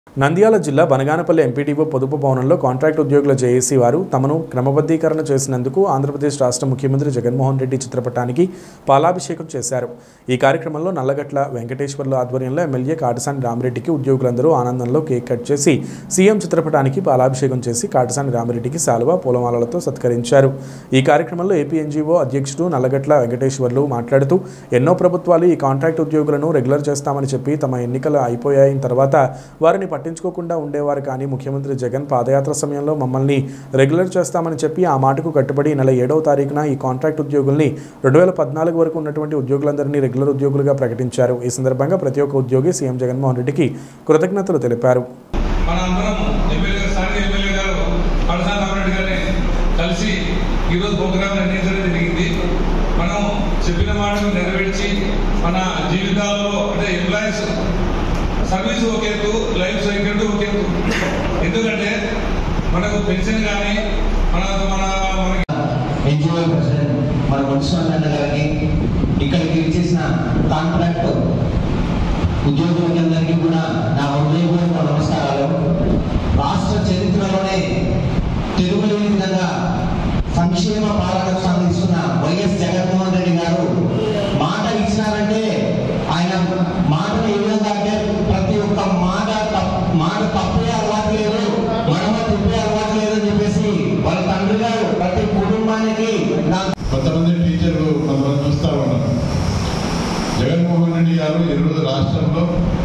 నంద్యాల జిల్లా బనగానపల్లి ఎంపీటీఓ పొదుపు భవనంలో కాంట్రాక్ట్ ఉద్యోగుల జేఏసీ వారు తమను క్రమబద్ధీకరణ చేసినందుకు ఆంధ్రప్రదేశ్ రాష్ట్ర ముఖ్యమంత్రి జగన్మోహన్ రెడ్డి చిత్రపటానికి పాలాభిషేకం చేశారు ఈ కార్యక్రమంలో నల్లగట్ల వెంకటేశ్వర్ల ఆధ్వర్యంలో ఎమ్మెల్యే కాటసాని రామిరెడ్డికి ఉద్యోగులందరూ ఆనందంలో కేక్ కట్ చేసి సీఎం చిత్రపటానికి పాలాభిషేకం చేసి కాటసాని రామిరెడ్డికి శాలువా పూలమాలలతో సత్కరించారు ఈ కార్యక్రమంలో ఏపీ ఎన్జీఓ అధ్యక్షుడు నల్లగట్ల వెంకటేశ్వర్లు మాట్లాడుతూ ఎన్నో ప్రభుత్వాలు ఈ కాంట్రాక్ట్ ఉద్యోగులను రెగ్యులర్ చేస్తామని చెప్పి తమ ఎన్నికలు అయిపోయాయిన తర్వాత వారిని పట్టించుకోకుండా ఉండేవారు కానీ ముఖ్యమంత్రి జగన్ పాదయాత్ర సమయంలో మమ్మల్ని రెగ్యులర్ చేస్తామని చెప్పి ఆ మాటకు కట్టుబడి ఈ నెల ఏడవ తారీఖున ఈ కాంట్రాక్ట్ ఉద్యోగుల్ని రెండు వేల పద్నాలుగు వరకు ఉన్నటువంటి ఉద్యోగులందరినీ రెగ్యులర్ ఉద్యోగులుగా ప్రకటించారు ఈ సందర్భంగా ప్రతి ఒక్క ఉద్యోగి సీఎం జగన్మోహన్ రెడ్డికి కృతజ్ఞతలు తెలిపారు మన అందరం ఎమ్మెల్యే గారు స్థానిక ఎమ్మెల్యే గారు కడసాని రామరెడ్డి గారిని కలిసి ఈరోజు ప్రోగ్రాం నిర్ణయించడం జరిగింది మనం చెప్పిన మాటను నెరవేర్చి మన జీవితాల్లో అంటే ఎంప్లాయీస్ సర్వీస్ ఒక ఎత్తు లైఫ్ సెక్యూరిటీ ఒక ఎత్తు ఎందుకంటే మనకు పెన్షన్ కానీ మన మన మనకి ఎన్జిఓ ప్రెసిడెంట్ మన మున్సిపల్ గారికి ఇక్కడికి ఇచ్చేసిన కాంట్రాక్ట్ ఉద్యోగులందరికీ కూడా నా హృదయపూర్వక నమస్కారాలు రాష్ట్ర చరిత్రలోనే తిరుగులేని విధంగా సంక్షేమ పాలనకు సాధిస్తున్న వైఎస్ జగన్మోహన్ రెడ్డి గారు మాట ఇచ్చినారంటే ఆయన మాటను ఏ విధంగా అంటే ప్రతి ఒక్క మాట తప్- మాట తప్పే అలవాటు లేదు మనమ తిప్పే అలవాటు లేదు అని చెప్పేసి వాళ్ళ తండ్రి గారు ప్రతి కుటుంబానికి నా కొంతమంది టీచర్లు కొంతమంది చూస్తూ ఉన్నారు జగన్మోహన్ రెడ్డి గారు ఈరోజు రాష్ట్రంలో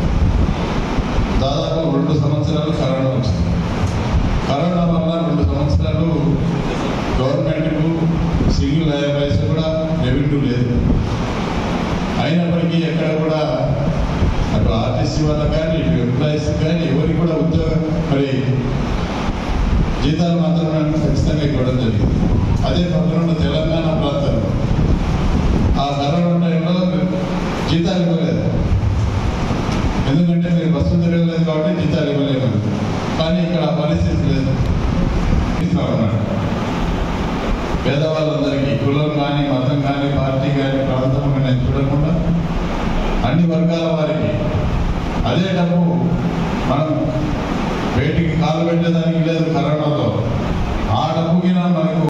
దాదాపు రెండు సంవత్సరాలు కరోనా వచ్చింది కరోనా వల్ల రెండు సంవత్సరాలు గవర్నమెంట్కు సింగిల్ పైసా కూడా రెవెన్యూ లేదు అయినప్పటికీ ఎక్కడ కూడా అటు ఆర్టీసీ వాళ్ళకి కానీ ఇటు ఎంప్లాయీస్ కానీ ఎవరికి కూడా ఉద్యోగం మరి జీతాలు మాత్రం ఖచ్చితంగా ఇవ్వడం జరిగింది అదే పక్కన తెలంగాణ ప్రాంతంలో ఆ కరోనా టైంలో జీతాలు ఇవ్వలేదు ఎందుకంటే మీరు బస్సు తిరగలేదు కాబట్టి జీతాలు ఇవ్వలేదు కానీ ఇక్కడ ఆ పరిస్థితి లేదు ఇస్తా ఉన్నాడు పేదవాళ్ళందరికీ కులం కానీ మతం కానీ పార్టీ కానీ ప్రాంతం కానీ చూడకుండా అన్ని వర్గాల వారికి అదే డబ్బు మనం బయటికి కాలు పెట్టేదానికి లేదు కరోనాలో ఆ డబ్బుకి మనకు